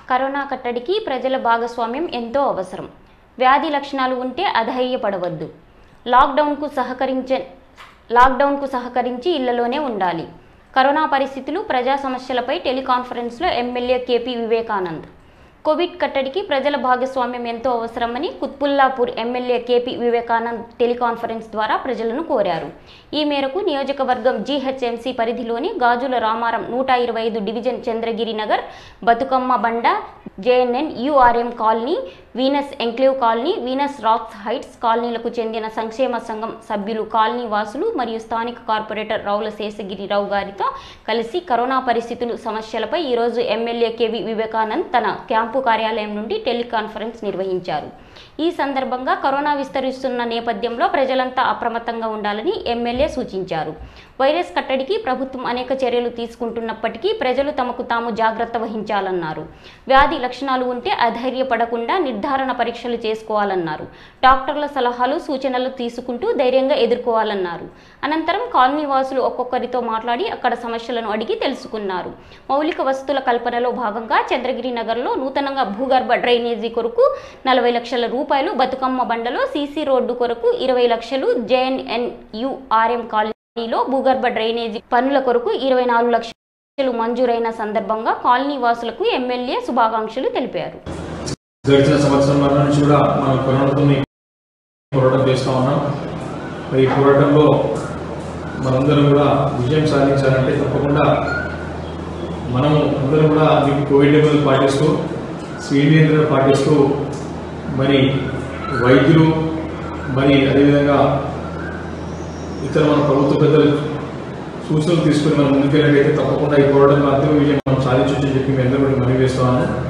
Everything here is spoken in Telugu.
కరోనా కట్టడికి ప్రజల భాగస్వామ్యం ఎంతో అవసరం వ్యాధి లక్షణాలు ఉంటే అధైర్యపడవద్దు లాక్డౌన్కు సహకరించే లాక్డౌన్కు సహకరించి ఇళ్లలోనే ఉండాలి కరోనా పరిస్థితులు ప్రజా సమస్యలపై టెలికాన్ఫరెన్స్లో ఎమ్మెల్యే కేపీ వివేకానంద్ కోవిడ్ కట్టడికి ప్రజల భాగస్వామ్యం ఎంతో అవసరమని Quthbullapur MLA K P Vivekanand teleconference ద్వారా ప్రజలను కోరారు ఈ మేరకు నియోజకవర్గం జీహెచ్ఎంసీ పరిధిలోని గాజుల రామారం నూట ఇరవై ఐదు division Chandragiri Nagar Bathukamma Banda JNNURM colony Venus enclave colony Venus rocks heights కాలనీలకు చెందిన సంక్షేమ సంఘం సభ్యులు కాలనీ వాసులు మరియు స్థానిక కార్పొరేటర్ రావుల శేషగిరిరావు గారితో కలిసి కరోనా పరిస్థితులు సమస్యలపై ఈరోజు ఎమ్మెల్యే కేవి వివేకానంద్ తన క్యాంపు కార్యాలయం నుండి టెలికాన్ఫరెన్స్ నిర్వహించారు ఈ సందర్భంగా కరోనా విస్తరిస్తున్న నేపథ్యంలో ప్రజలంతా అప్రమత్తంగా ఉండాలని ఎమ్మెల్యే సూచించారు వైరస్ కట్టడికి ప్రభుత్వం అనేక చర్యలు తీసుకుంటున్నప్పటికీ ప్రజలు తమకు తాము జాగ్రత్త వహించాలన్నారు వ్యాధి లక్షణాలు ఉంటే అధైర్యపడకుండా నిర్ధారణ పరీక్షలు చేసుకోవాలన్నారు డాక్టర్ల సలహాలు సూచనలు తీసుకుంటూ ధైర్యంగా ఎదుర్కోవాలన్నారు అనంతరం కాలనీ వాసులు ఒక్కొక్కరితో మాట్లాడి అక్కడ సమస్యలను అడిగి తెలుసుకున్నారు మౌలిక వసతుల కల్పనలో భాగంగా చంద్రగిరి నగర్లో నూతనంగా భూగర్భ డ్రైనేజీ కొరకు నలభై లక్షల రూపాయలు బతుకమ్మ బండలో సీసీ రోడ్డు కొరకు ఇరవై లక్షలు జేఎన్ఎన్యుఆర్ఎం కాలనీలో భూగర్భ డ్రైనేజీ పనుల కొరకు ఇరవై నాలుగు లక్షలు మంజూరైన సందర్భంగా కాలనీ వాసులకు ఎమ్మెల్యే శుభాకాంక్షలు తెలిపారు గడిచిన సంవత్సరం నుంచి కూడా మనం కరోనాతో పోరాటం చేస్తూ ఉన్నాం మరి ఈ పోరాటంలో మనందరం కూడా విజయం సాధించాలంటే తప్పకుండా మనము అందరం కూడా మీకు కోవిడ్ నిబంధనలు పాటిస్తూ స్వీయ నియంత్రణ పాటిస్తూ మరి వైద్యులు మరి అదేవిధంగా ఇతర మన ప్రభుత్వ పెద్దలు సూచనలు తీసుకుని మనం ముందుకెళ్ళినట్లయితే తప్పకుండా ఈ పోరాటంలో అంతిమ విజయం మనం సాధించవచ్చని చెప్పి మీ అందరూ కూడా మనవి చేస్తాను